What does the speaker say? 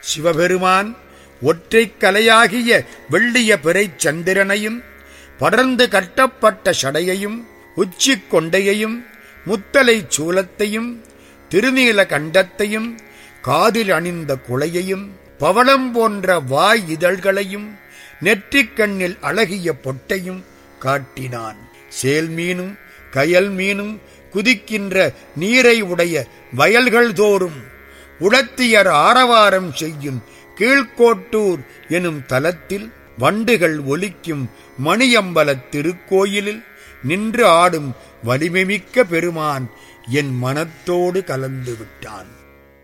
சிவபெருமான் ஒற்றைக் கலையாகிய வெள்ளிய பிறைச் சந்திரனையும் படர்ந்து கட்டப்பட்ட சடையையும் உச்சிக் கொண்டையையும் முத்தலை சூலத்தையும் திருநீல கண்டத்தையும் காதில் அணிந்த குளையையும் பவளம் போன்ற வாய் இதழ்களையும் நெற்றிக் கண்ணில் அழகிய பொட்டையும் காட்டினான் சேல் மீனும் கயல் மீனும் குதிக்கின்ற நீரை உடைய வயல்கள் தோறும் உடத்தியர் ஆரவாரம் செய்யும் கீழ்கோட்டூர் எனும் தலத்தில் வண்டுகள் ஒலிக்கும் மணியம்பலத் திருக்கோயிலில் நின்று ஆடும் வலிமைமிக்க பெருமான் என் மனத்தோடு கலந்து விட்டான்